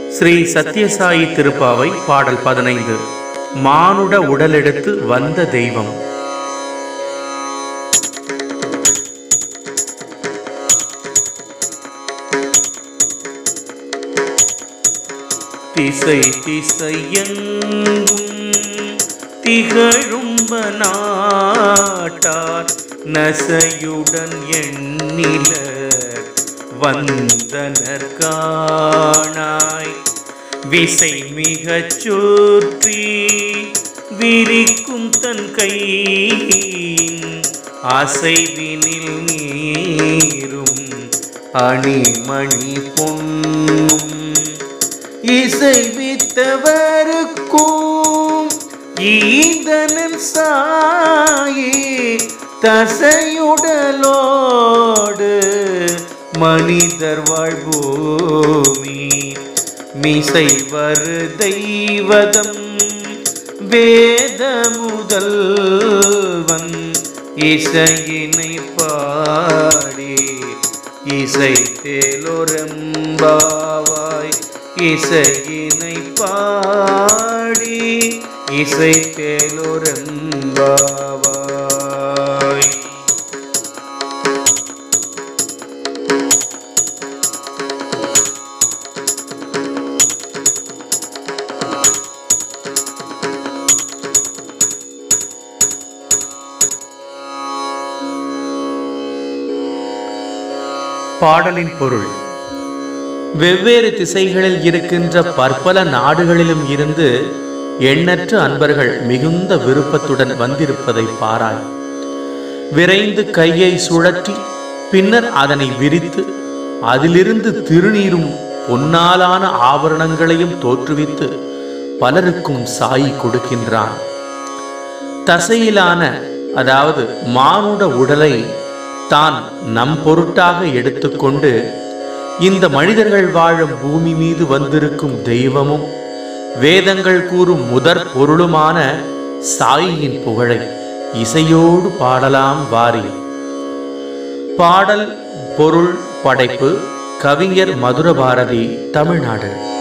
ஸ்ரீ சத்யசாயி திருப்பாவை பாடல் பதினைந்து மானுட உடலெடுத்து வந்த தெய்வம் திசை திசையெங்கும் திகழும்ப நாட்டார் நசையுடன் எண்ணில வந்தனர் காணாய் விசை மிகச் சுற்றி விரிக்கும் தன் கையின் அசைவினில் நீரும் அணிமணி பொன்னும் இசைவித்தவருக்கும் ஈந்தனன் சாயி தசையுடலோடு மனிதர் வாழ்பூமி மிசை வரு தெய்வதம் வேத முதல்வன் இசையினை பாடி இசை தேலொரம்பாவாய் இசையினை பாடி இசை தேலொரம்பாவாய் பாடலின் பொருள் வெவ்வேறு திசைகளில் இருக்கின்ற பற்பல நாடுகளிலும் இருந்து எண்ணற்ற அன்பர்கள் மிகுந்த விருப்பத்துடன் வந்திருப்பதை பாராய் விரைந்து கையை சுழற்றி பின்னர் அதனை விரித்து அதிலிருந்து திருநீரும் பொன்னாலான ஆபரணங்களையும் தோற்றுவித்து பலருக்கும் சாயி கொடுக்கின்றான் தசையிலான அதாவது மானுட உடலை தான் நம் பொருட்டாக எடுத்துக்கொண்டு இந்த மனிதர்கள் வாழும் பூமி மீது வந்திருக்கும் தெய்வமும் வேதங்கள் கூறும் முதற் பொருளுமான சாயியின் புகழை இசையோடு பாடலாம் வாரி பாடல் பொருள் படைப்பு கவிஞர் மதுரபாரதி தமிழ்நாடு